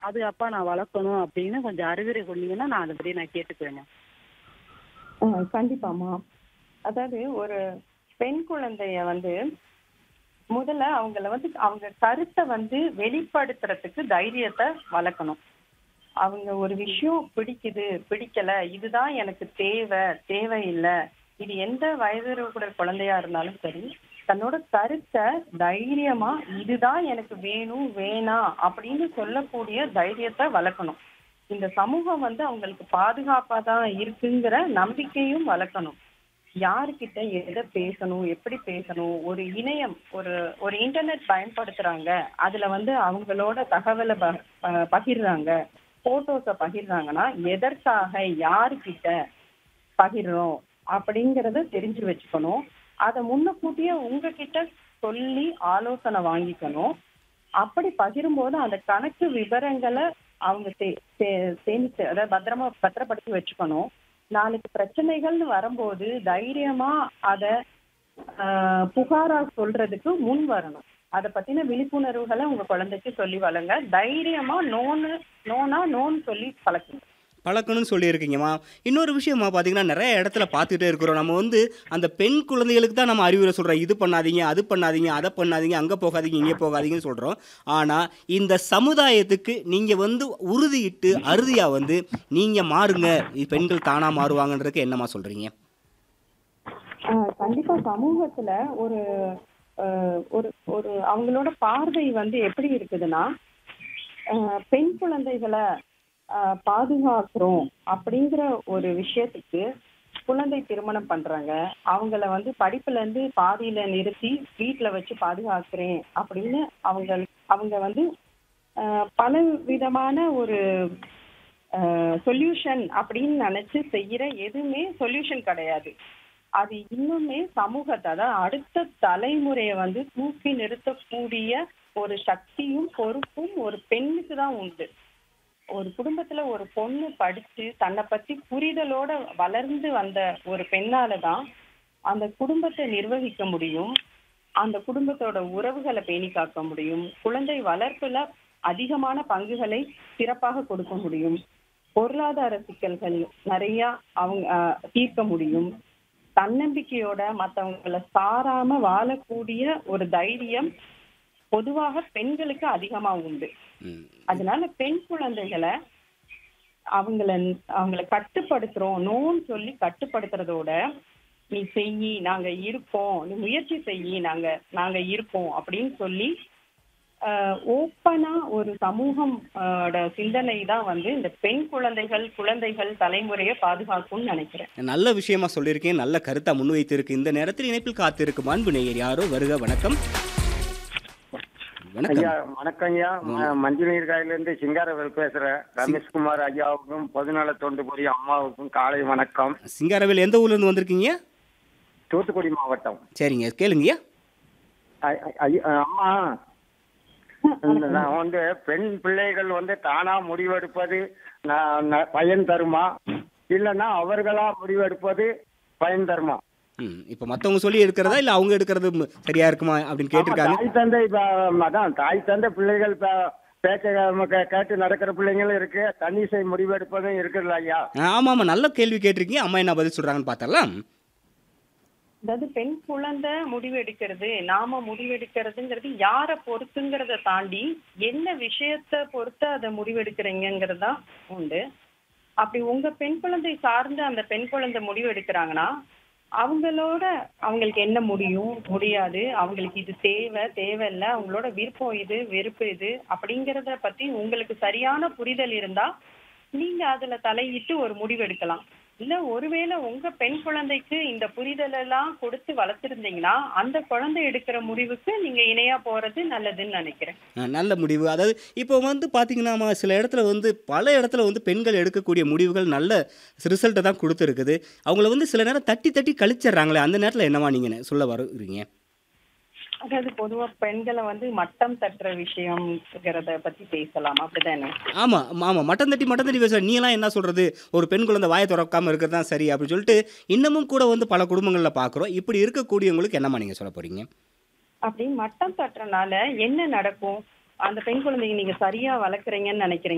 அது அப்பா நான் வளர்க்கணும் அப்படின்னு கொஞ்சம் அறிவுரை சொன்னீங்கன்னா நான் அதுபடி நான் கேட்டுக்குவேங்க ஆ, கண்டிப்பாம்மா அதாவது ஒரு பெண் குழந்தைய வந்து முதல்ல அவங்கள வந்து அவங்க கருத்தை வந்து வெளிப்படுத்துறதுக்கு தைரியத்தை வளர்க்கணும் அவங்க ஒரு விஷயம் பிடிக்குது பிடிக்கல இதுதான் எனக்கு தேவை தேவையில்லை இது எந்த வயது கூட குழந்தையா இருந்தாலும் சரி தன்னோட கருத்தை தைரியமா இதுதான் எனக்கு வேணும் வேணாம் அப்படின்னு சொல்லக்கூடிய தைரியத்தை வளர்க்கணும் இந்த சமூகம் வந்து அவங்களுக்கு பாதுகாப்பா தான் இருக்குங்கிற நம்பிக்கையும் வளர்க்கணும் யாருக்கிட்ட எதை பேசணும் எப்படி பேசணும் ஒரு இணையம் ஒரு ஒரு இன்டர்நெட் பயன்படுத்துறாங்க அதுல வந்து அவங்களோட தகவலை ப- ப- பகிர்றாங்க போட்டோஸை பகிர்றாங்கன்னா எதற்காக யாருக்கிட்ட பகிர்றோம் அப்படிங்கறத தெரிஞ்சு வச்சுக்கணும் அதை முன்னக்கூட்டியே உங்ககிட்ட சொல்லி ஆலோசனை வாங்கிக்கணும் அப்படி பகிரும்போது அந்த கணக்கு விவரங்களை அவங்க சே- சே- சேமித்து அதாவது பத்திரமா பத்திரப்படுத்தி வச்சுக்கணும் நாளைக்கு பிரச்சனைகள்னு வரும்போது தைரியமா அத ஆஹ், புகாரா சொல்றதுக்கு முன் வரணும் அதை பத்தின விழிப்புணர்வுகளை உங்க குழந்தைக்கு சொல்லி வளங்க தைரியமா நோன்னு நோனா நோன்னு சொல்லி பழக்குங்க பழக்கணும்னு சொல்லியிருக்கீங்கம்மா இன்னொரு விஷயமா பார்த்தீங்கன்னா நிறைய இடத்துல பார்த்துட்டே இருக்கிறோம் நம்ம வந்து அந்த பெண் குழந்தைகளுக்கு தான் நம்ம அறிவுரை சொல்கிறோம் இது பண்ணாதீங்க அது பண்ணாதீங்க அதை பண்ணாதீங்க அங்கே போகாதீங்க இங்கே போகாதீங்கன்னு சொல்கிறோம் ஆனால் இந்த சமுதாயத்துக்கு நீங்கள் வந்து உறுதியிட்டு அறுதியாக வந்து நீங்கள் மாறுங்க இது பெண்கள் தானாக மாறுவாங்கன்றதுக்கு என்னம்மா சொல்கிறீங்க ஆஹ் கண்டிப்பா சமூகத்துல ஒரு ஆஹ் ஒரு ஒரு அவங்களோட பார்வை வந்து எப்படி இருக்குதுன்னா ஆஹ் பெண் குழந்தைகளை ஆஹ் பாதுகாக்கிறோம் அப்படிங்கிற ஒரு விஷயத்துக்கு குழந்தை திருமணம் பண்றாங்க அவங்கள வந்து படிப்புல இருந்து பாதியில நிறுத்தி வீட்டுல வச்சு பாதுகாக்கிறேன் அப்படின்னு அவங்க அவங்க வந்து ஆஹ் பல விதமான ஒரு சொல்யூஷன் அப்படின்னு நினைச்சு செய்யற எதுவுமே சொல்யூஷன் கிடையாது அது இன்னுமே சமூகத்தை அதாவது அடுத்த தலைமுறையை வந்து தூக்கி நிறுத்தக்கூடிய ஒரு சக்தியும் பொறுப்பும் ஒரு பெண்ணுக்கு தான் உண்டு ஒரு குடும்பத்துல ஒரு பொண்ணு படிச்சு தன்னை பத்தி புரிதலோட வளர்ந்து வந்த ஒரு பெண்ணால தான் அந்த குடும்பத்தை நிர்வகிக்க முடியும் அந்த குடும்பத்தோட உறவுகளை பேணி காக்க முடியும் குழந்தை வளர்ப்புல அதிகமான பங்குகளை சிறப்பாக கொடுக்க முடியும் பொருளாதார சிக்கல்கள் நிறைய அவங்க ஆஹ், தீர்க்க முடியும் தன்னம்பிக்கையோட மத்தவங்கள சாராம வாழக்கூடிய ஒரு தைரியம் பொதுவாக பெண்களுக்கு அதிகமா உண்டு ம். அதனால பெண் குழந்தைகளை அவங்கள அவங்கள கட்டுப்படுத்துறோம் நோன்னு சொல்லி கட்டுப்படுத்துறதோட நீ செய்யி நாங்க இருக்கோம் நீ முயற்சி செய்யி நாங்க நாங்க இருக்கோம் அப்படின்னு சொல்லி ஓப்பனா ஒரு சமூகம் ஆஹ், ஓட சிந்தனை தான் வந்து இந்த பெண் குழந்தைகள் குழந்தைகள் தலைமுறையை பாதுகாக்கும்னு நினைக்கிறேன் நல்ல விஷயமா சொல்லியிருக்கேன் நல்ல கருத்தா முன்வைத்திருக்கு இந்த நேரத்தில் இணைப்பில் காத்திருக்கும் அன்பு நேயர் யாரோ வருக வணக்கம் வணக்கம் ஐயா வணக்கம் ஐயா ம- மஞ்சள் காயில இருந்து சிங்காரவேல் பேசுறேன் ரமேஷ்குமார் ஐயாவுக்கும் பொதுநல தொண்டு புரிய அம்மாவுக்கும் காலை வணக்கம் சிங்காரவேல் எந்த ஊர்ல இருந்து வந்திருக்கீங்க தூத்துக்குடி மாவட்டம் சரிங்க கேளுங்கய்யா ஐ- ஐ- ஐ- அம்மா நான் வந்து பெண் பிள்ளைகள் வந்து தானா முடிவெடுப்பது ந- ந- பயன் தருமா இல்லைன்னா அவர்களா முடிவெடுப்பது பயன் தருமா ம் இப்போ மற்றவங்க சொல்லி எடுக்கிறதா இல்லை அவங்க எடுக்கிறது ம், சரியா இருக்குமா அப்படின்னு ஆமா, கேட்டிருக்காங்க தாய் தந்தை ப- அதான் தாய் தந்தை பிள்ளைகள் ப- பேச்ச கே- கேட்டு நடக்கிற பிள்ளைங்களும் இருக்கு தன்னிசை முடிவெடுப்பதும் இருக்குல்ல ஐயா ஆமாம் ஆமாம் நல்ல கேள்வி கேட்டிருக்கீங்க அம்மா என்ன பதில் சொல்கிறாங்கன்னு பார்த்தரலாம் அதாவது பெண் குழந்தை முடிவெடுக்கிறது நாம முடிவெடுக்கிறதுங்கிறது யாரை பொறுத்துங்கிறத தாண்டி என்ன விஷயத்த பொறுத்து அதை முடிவெடுக்கிறீங்கிறது தான் உண்டு அப்படி உங்க பெண் குழந்தை சார்ந்து அந்த பெண் குழந்தை முடிவெடுக்கிறாங்கன்னா அவங்களோட அவங்களுக்கு என்ன முடியும் முடியாது அவங்களுக்கு இது தேவை தேவையில்லை அவங்களோட விருப்பம் இது வெறுப்பு இது அப்படிங்கறத பத்தி உங்களுக்கு சரியான புரிதல் இருந்தா நீங்க அதுல தலையிட்டு ஒரு முடிவு எடுக்கலாம் இல்ல ஒருவேளை உங்க பெண் குழந்தைக்கு இந்த புரிதல் எல்லாம் கொடுத்து வளர்த்திருந்தீங்கன்னா அந்த குழந்தை எடுக்கிற முடிவுக்கு நீங்க இணையா போறது நல்லதுன்னு நினைக்கிறேன் ஆ, நல்ல முடிவு அதாவது இப்போ வந்து பார்த்தீங்கன்னா சில இடத்துல வந்து பல இடத்துல வந்து பெண்கள் எடுக்கக்கூடிய முடிவுகள் நல்ல ரிசல்ட்டை தான் கொடுத்துருக்குது அவங்கள வந்து சில நேரம் தட்டி தட்டி கழிச்சிடுறாங்களே அந்த நேரத்தில் என்னவா நீங்கள் சொல்ல வருவீங்க அதாவது பொதுவா பெண்களை வந்து மட்டம் தட்டுற விஷயம்ங்கிறத பத்தி பேசலாம் அப்படிதானே ஆமாம் ஆமாம் மட்டன் தட்டி மட்டன் தட்டி பேசுற நீ எல்லாம் என்ன சொல்கிறது ஒரு பெண் குழந்தை வாயை திறக்காமல் இருக்கிறது தான் சரி அப்படின்னு சொல்லிட்டு இன்னமும் கூட வந்து பல குடும்பங்களில் பார்க்குறோம் இப்படி இருக்கக்கூடியவங்களுக்கு என்னம்மா நீங்கள் சொல்ல போகிறீங்க அப்படி மட்டம் தட்டுறனால என்ன நடக்கும் அந்த பெண் குழந்தைங்க நீங்க சரியா வளர்க்குறீங்கன்னு நினைக்கிறீங்க